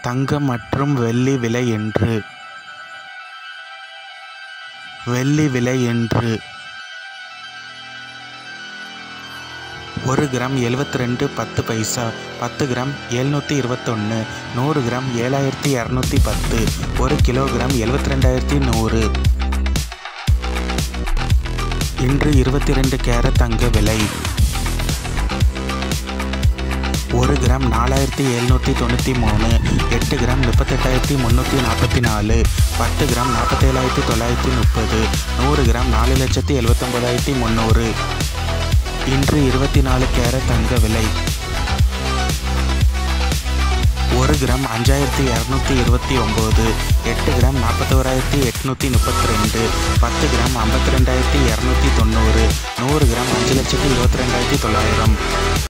தங்கம் மற்றும் வெள்ளி விலை என்று வெள்ளி விலை என்று ஒரு கிராம் எழுபத்தி ரெண்டு பத்து பைசா பத்து கிராம் எழுநூற்றி இருபத்தொன்று நூறு கிராம் ஏழாயிரத்தி இரநூத்தி பத்து ஒரு கிலோகிராம் எழுபத்தி ரெண்டாயிரத்தி நூறு இன்று இருபத்தி ரெண்டு கேரட் தங்க விலை ஒரு கிராம் நாலாயிரத்தி எழுநூற்றி தொண்ணூற்றி மூணு எட்டு கிராம் முப்பத்தெட்டாயிரத்தி முந்நூற்றி நாற்பத்தி நாலு பத்து கிராம் நாற்பத்தேழாயிரத்தி தொள்ளாயிரத்தி முப்பது நூறு கிராம் நாலு லட்சத்தி எழுபத்தொம்பதாயிரத்தி முந்நூறு இன்று இருபத்தி நாலு கேரட் தங்க விலை ஒரு கிராம் அஞ்சாயிரத்தி இரநூத்தி இருபத்தி ஒம்பது எட்டு கிராம் நாற்பத்தோராயிரத்தி எட்நூற்றி முப்பத்தி ரெண்டு பத்து கிராம் ஐம்பத்தி ரெண்டாயிரத்தி இரநூத்தி தொண்ணூறு நூறு கிராம் அஞ்சு லட்சத்தி இருபத்தி ரெண்டாயிரத்தி தொள்ளாயிரம்